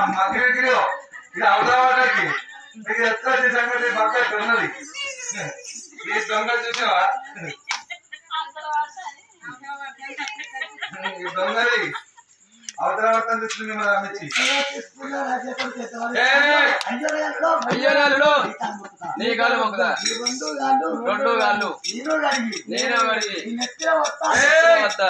మగ్గిరెడ్డి ఇది అవదావాడికి ఇది ఎట్లా సంగతి పక్క ఉన్నది ఈ దొంగ చూసావా ఈ దొంగది అవతల వర్తం తీసుకుని మన అమ్మచ్చి ఏయ్! అయ్యగారుడు నీ కాలు మొక్కుదా రెండు కాళ్ళు నేను మరి ఏయ్! వస్తా.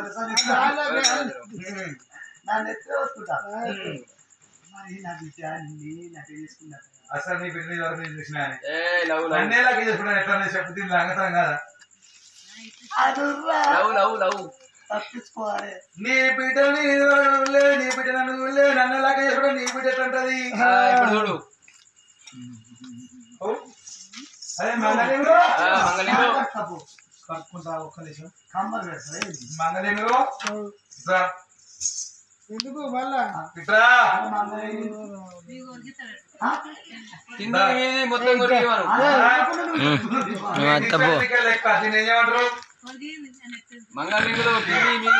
అసలు నీ బిడ్డ ఎవరు నేను చూసిన ఏ లవ్ లవ్ అన్నేలాగా చేసుకున్నాను ఎట్లా చెప్పు దీన్ని లాగతాం కదా లవ్ లవ్ లవ్ తప్పించుకోవాలి నీ బిడ్డ నీ నీ బిడ్డ నన్ను నన్నేలాగా చేసుకోవడం నీ బిడ్డ ఎట్లుంటది ఆ, ఇప్పుడు చూడు ఓ. అదే మంగళేమిరో ఆ, మంగళీరు కట్టుకుంటా ఒక్క నిమిషం కమ్మలు పెడతారు మంగళేమిరో ఇట్రా ఎందుకు మళ్ళా ఇట్రా కింద మీది మొత్తం కొరికి మనం లెక్క దీన్ని ఏం చేయమంటారు మంగళీరులో కింది మీది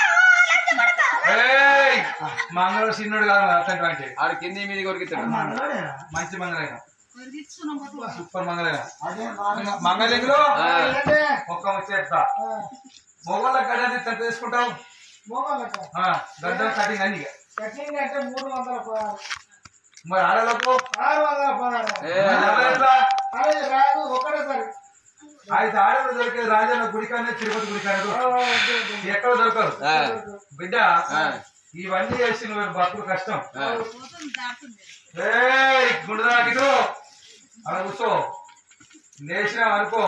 ఏయ్! మంగళ చిన్నోడు కాదు అట్లాంటి వాటి ఆడు కింది మీది కొరికిస్తాడు మంగళవాడేనా? మంచి మంగళైన సూపర్ మంగళైన అదే మా- మంగళింగులో ఏంటే? ఒక్క వచ్చేస్తా మొగోళ్ళ గడ్డ ఇట్లా తీసుకుంటావు మోగాళ్ళక. ఆ, గడ్డ కటింగ్ అన్ని ఇక. కటింగ్ అంటే మూడు వందల పదహారు మరి ఆడలకు ఆరు వందల పదహారు ఏ ఎట్లా అది రాదు ఒకటేసారి అయితే ఆడలు దొరికేది రాజన్న గుడికానే తిరుపతి గుడికానే ఎక్కడ దొరకదు ఆ, బిడ్డ ఆ, ఇవన్నీ చేసి నువ్వు బతుకు కష్టం ఆ. ఏయ్ గుండెదాకిటు అలా కూర్చో లేచినా అనుకో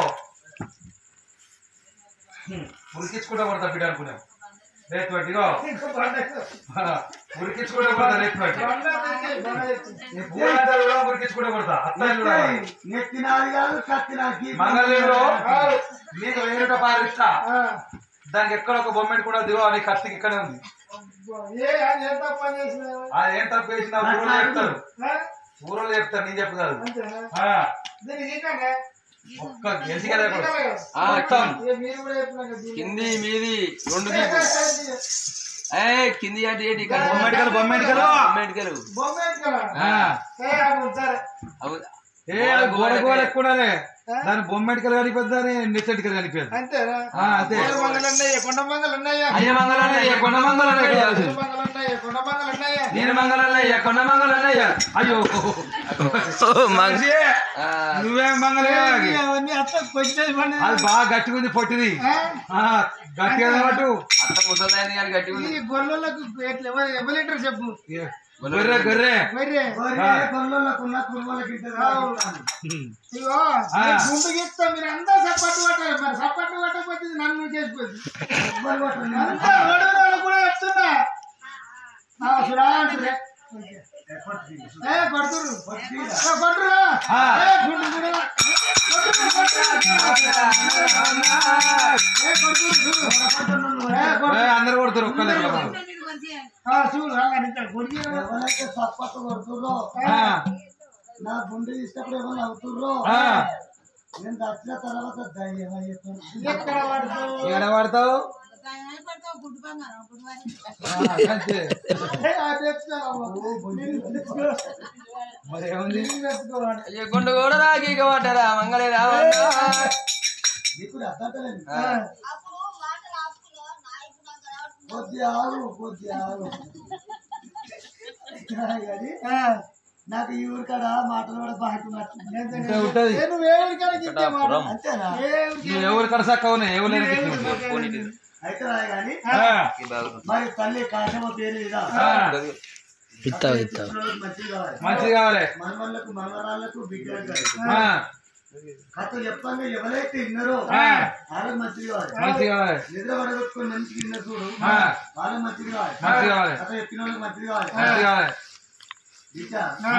ఉరికించుకుంటా పడతా బిడ్డ అనుకున్నాం రేపు పట్టిగో ఉరికించుకుంటా పడతా రేపు పట్టి బండ తెచ్చి, బండ తెచ్చి. ఊరంతా కూడా ఉరికించుకుంటా పడతా అత్తాయి కూడా నెత్తినాది కాదు కత్తినాది మంగళూరులో నీకు వేరేట పారిస్తా ఆ. దానికి ఎక్కడ ఒక బొమ్మెట్ కూడా దిగో అని కత్తికి ఇక్కడే ఉంది ఏ అది ఎంత పని చేసినావు అది ఏం తప్పు వేసినా ఊరోళ్ళు చెప్తారు ఆ? ఊరోళ్ళు చెప్తారు నేను చెప్పు కాదు అంతేనా ఆ, దీనికి ఈకనే? ఒక్క గెలిచిగా లేకుండా ఈకనే కదా? ఆ, మొత్తం ఏ మీరు కూడా చెప్పినా కదా దీనికి. కింది మీది రెండు ఏ, దీపు ఏ, ఏ, ఏ కింది అంటే ఏంటి ఇక్కడ బొమ్మెటికలు బొమ్మెటికలు బొమ్మెటికలు బొమ్మ ఎత్తుకోరా? ఆ. ఏ, అప్పుడు సరే. అవు- ఏ గోడ గోడ ఎక్కువనే దాని బొమ్మెటికలు కనిపిద్ది దాని నెత్తెటికలు కనిపిద్ది అంతేనా ఆ, అదే. కోడి మంగలు ఉన్నాయా కొండ మంగలు ఉన్నాయా అయ్య మంగళన్నయ్య కొండ మంగళన్నయ్య కొండ మంగలు ఉన్నాయా కొండ మంగలు ఉన్నాయా నేను మంగళన్నయ్య కొండ మంగళన్నయ్య అయ్యో మనిషి, ఆ, నువ్వేం మంగళయ్య అవన్నీ అత్త కొంచెం పని అది బాగా గట్టిగా ఉంది పొట్టిది ఆ, గట్టిగా అన్నట్టు అత్త ముసలిదాన్ని కానీ గట్టి ఉంది ఈ గొల్లలకు ఎట్లా ఎవరు ఎవరు చెప్పు గొర్రె గొర్రె మరి కొల్లకున్న కుర్మలకి ఇగో ఆ. ఈ గుండు గీస్తా మీరు అంతా సప్పట్టు పట్టాలి మరి సప్పట్టు పట్టకపోతే ఇది నన్ను చేసిపోతుంది అంతా రోడ్డు మీద కూడా చెప్తున్నా ఆ, చూడా అంటున్నా. ఏ కొడుతురు ఏ, కొట్టురా ఆ. ఏ, గుండు గుండు. కొట్టురు, కొట్టురు. ఏ, కొడుతురు, చూడు. ఏ, ఏ, కొడుతురు. అందరు కొడుతారు ఒక్కలే ఆ, చూడు అలా ఇంకా కొడికి ఎవరైతే సప్పట్టు కొడుతుర్రో ఆ, నా గుండె తీసినప్పుడు ఎవరు అవుతుర్రో ఆ. నేను వచ్చిన తర్వాత ధైర్యం అయ్యేస్తాను ఎక్కడ పడతావు ఎక్కడ పడతావు ఆ, అంతే. ఏ, ఆ తెచ్చుకోవాలమ్మా. మరి ఏముంది నీళ్ళు తెచ్చుకోవాలి. అయ్యో గుండు కూడా రాకి పట్టరా మంగళే రావన్నా ఇప్పుడు అర్థలేదు ఆ. కొద్ది ఆగు కొద్ది ఆగు కానీ ఆ. నాకు ఈ ఊరికాడ మాటలు కూడా బాగున్నట్టు ఉంటే ఉంటది ఏ, నువ్వు ఏ ఊరికాడికి ఇచ్చే మాట? అంతేనా ఏ ఊరికి- నువ్వు ఎవరు కడసక్క ఉన్నాయి ఎవరు లేని గిట్ల ఉంది. అయితే రాయి కానీ ఆ, మరి తల్లి కాశమ పేరు ఇదా ఆ, మంచిది కావాలి మంచిది కావాలి మనవళ్ళకు మనవరాళ్ళకు బిడ్డలకు కావాలి. ఆ, కథ చెప్పంగా ఎవరైతే విన్నారో ఆ. వాళ్ళకి మంచిది కావాలి మంచిది కావాలి నిద్ర పడగొట్టుకుని మంచిగా విన్నారు చూడు ఆ. వాళ్ళకి మంచిది కావాలి మంచిది కావాలి కథ చెప్పిన వాళ్ళకి మంచిది కావాలి మంచిది కావాలి బిడ్డ ఆ,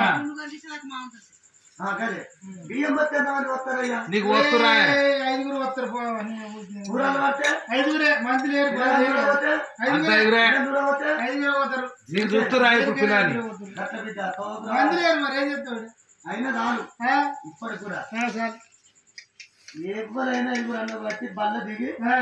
ఆ, గదే బియ్యం బట్టి ఎంతమంది వస్తారయ్యా నీకు వస్తురా ఏ, ఐదుగురు వస్తారు పో. ఊరాలు పట్టే ఐదుగురే మంది లేరు పది ఊరాలు లేరు. పోతే అంత ఐదుగురే ఎగురే ఊరాలు పోతే ఐదుగురే పోతారు నీకు చూస్తురా ఇప్పుడు పిల్లని గట్ల బిడ్డ తోపురా. మంది లేరు మరి ఏం చెప్తాడు అయినా రాను ఆ? ఇప్పటికి కూడా ఆ, సార్ ఎవరైనా ఇప్పుడు అన్న బట్టి బల్ల దిగి ఆ,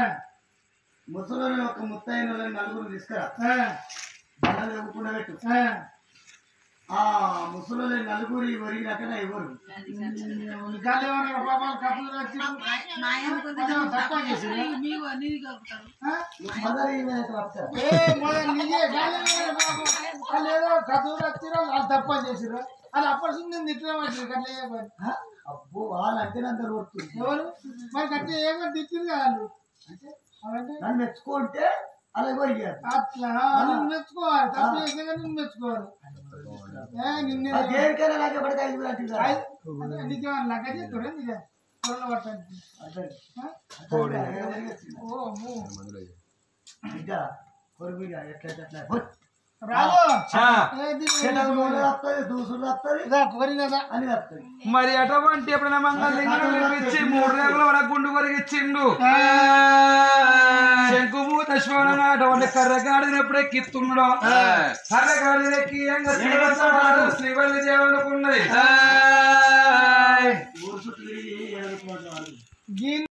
ముసలోని ఒక ముత్తైన వాళ్ళని నలుగురు తీసుకురా ఆ, బల్ల లేకుండా పెట్టు ఆ. ఆ ముసలి నలుగురి ఒరిగినాకనే ఎవరు నికాలు ఏమన్నా పాపాలు కప్పులు వచ్చి కొంచెం తక్కువ చేసిర్రా? ఆ? మదర్ ఈమె వస్తారు ఏ మొదలు నీకే గాలి ఏమన్నా పాపం. వాళ్ళు ఏదో కథలు వచ్చిరా వాళ్ళు తప్ప చేసిర్రా వాళ్ళు అప్పటి నుంచి నేను తిట్టిన వచ్చి కట్ల ఏ పని అబ్బో వాళ్ళు అంతేనంత కొడుతుంది ఎవరు మరి కట్ల ఏమో తిట్టింది కదా వాళ్ళు అవంటే నన్ను మెచ్చుకుంటే అలా కొరిగారు అట్లా నిన్ను మెచ్చుకోవాలి తప్పు చేస్తే కానీ నిన్ను మెచ్చుకోవాలి ఏ నిన్నే ఆ దేనికైనా లాగే పడితే ఐదు వేలు అట్టిందా? నీకేమన్నా లగ్గ చేస్తాడు నీకే పొరలు పట్టడానికి అదే. ఆ? అదే, అదే, అదే, అదే. ఓ అమ్మో. బిడ్డ, కొరిమిగా, ఎట్లయితే అట్లా. హుట్. రాదు ఏది చెడ్డలు నూనె వస్తది, దూసులు వస్తది, ఇదా కోరినదా అని వస్తది. మరి అటువంటి ఎప్పుడైనా మంగళలింగం పిలిపించి మూడు రేగుల వరకు గుండు కొరిగిచ్చిండు శంకుమూత శివన అటువంటి కర్రగాడినప్పుడే కిత్తున్నాడు కర్రగాడినెక్కి ఏం శ్రీవత్సవాడు శ్రీవల్లి దేవుడుకున్నది ఊరు చుట్టూ తిరిగి ఏడుకోవడం వాళ్ళు. గీ